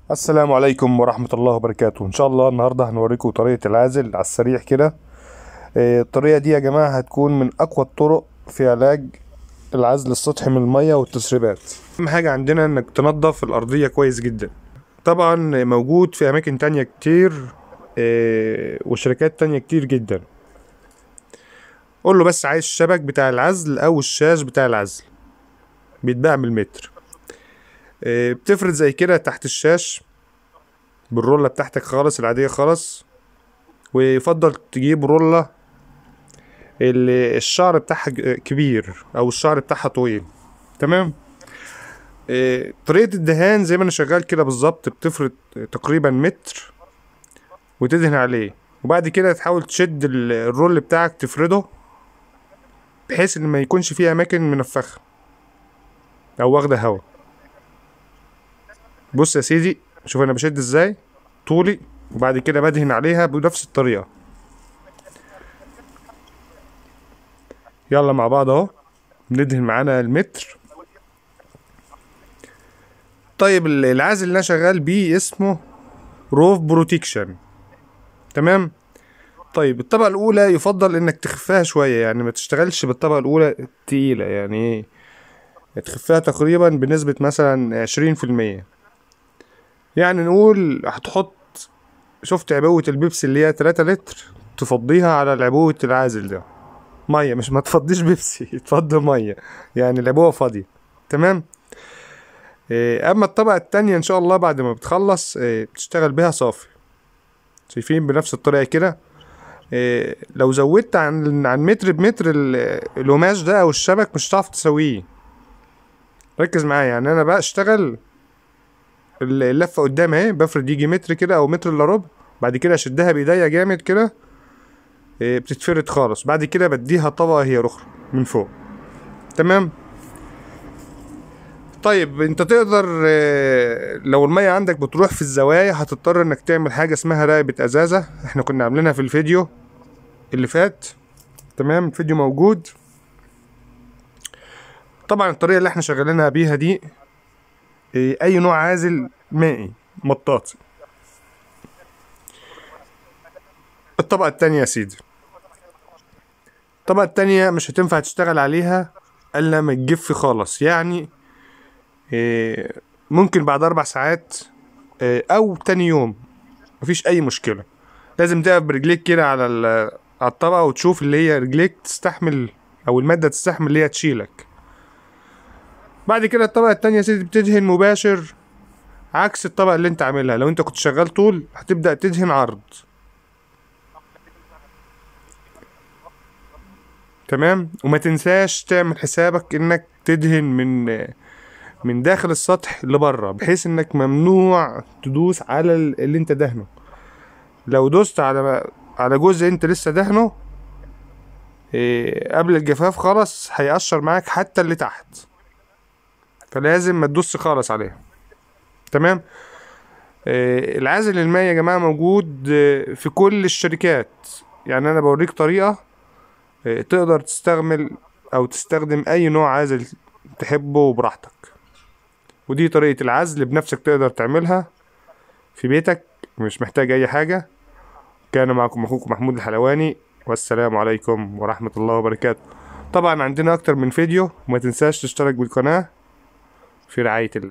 السلام عليكم ورحمة الله وبركاته إن شاء الله النهاردة هنوريكم طريقة العازل على السريع كده آه، الطريقة دي يا جماعة هتكون من أقوى الطرق في علاج العزل السطحي من المية والتسريبات أهم حاجة عندنا إنك تنظف الأرضية كويس جدا طبعا موجود في أماكن تانية كتير آه، وشركات تانية كتير جدا قول له بس عايز الشبك بتاع العزل أو الشاش بتاع العزل بيتباع بالمتر آه، بتفرد زي كده تحت الشاش بالرولة بتاعتك خالص العادية خالص ويفضل تجيب رولة اللي الشعر بتاعها ج- كبير او الشعر بتاعها طويل تمام آه، طريقة الدهان زي ما انا شغال كده بالظبط بتفرد تقريبا متر وتدهن عليه وبعد كده تحاول تشد ال- الرول بتاعك تفرده بحيث ان ما يكونش فيه اماكن منفخة او واخدة هوا بص يا سيدي شوف انا بشد ازاي طولي وبعد كده بدهن عليها بنفس الطريقة يلا مع بعض اهو ندهن معانا المتر طيب ال- العازل اللي انا شغال بيه اسمه روف بروتكشن تمام طيب الطبقة الأولى يفضل إنك تخفها شوية يعني ما تشتغلش بالطبقة الأولى التقيلة يعني إيه تخفها تقريبا بنسبة مثلا عشرين في المية يعني نقول هتحط شفت عبوة البيبسي اللي هي تلاتة لتر تفضيها على العبوة العازل ده مية مش ما تفضيش بيبسي تفضي مية يعني العبوة فاضية تمام إيه، اما الطبقة التانية ان شاء الله بعد ما بتخلص إيه، بتشتغل بيها صافي شايفين بنفس الطريقة كده إيه، لو زودت عن عن متر بمتر ال- القماش ده او الشبك مش هتعرف تسويه ركز معايا يعني انا بقى اشتغل اللفة قدام اهي بفرد يجي متر كده او متر الا ربع بعد كده اشدها بايديا جامد كده إيه، بتتفرد خالص بعد كده بديها طبقة هي اخرى من فوق تمام طيب انت تقدر آه، لو المية عندك بتروح في الزوايا هتضطر انك تعمل حاجة اسمها راقبة ازازة احنا كنا عاملينها في الفيديو اللي فات تمام الفيديو موجود طبعا الطريقة اللي احنا شغالينها بيها دي آه، اي نوع عازل مائي مطاط الطبقة التانية يا سيدي الطبقة التانية مش هتنفع تشتغل عليها الا ما تجف خالص يعني إيه، ممكن بعد اربع ساعات إيه، او تاني يوم مفيش اي مشكلة لازم تقف برجليك كده على ال- على الطبقة وتشوف اللي هي رجليك تستحمل او المادة تستحمل اللي هي تشيلك بعد كده الطبقة التانية يا سيدي بتدهن مباشر عكس الطبقة اللي انت عاملها لو انت كنت شغال طول هتبدأ تدهن عرض تمام وما تنساش تعمل حسابك انك تدهن من من داخل السطح لبره بحيث انك ممنوع تدوس على ال- اللي انت دهنه لو دوست على على جزء انت لسه دهنه إيه، قبل الجفاف خالص هيقشر معاك حتى اللي تحت فلازم ما تدوس خالص عليه تمام إيه، العازل المائي يا جماعة موجود آه، في كل الشركات يعني انا بوريك طريقة آه، تقدر تستعمل او تستخدم اي نوع عازل تحبه براحتك ودي طريقة العزل بنفسك تقدر تعملها في بيتك مش محتاج أي حاجة كان معكم أخوكم محمود الحلواني والسلام عليكم ورحمة الله وبركاته طبعا عندنا أكتر من فيديو وما تنساش تشترك بالقناة في رعاية الله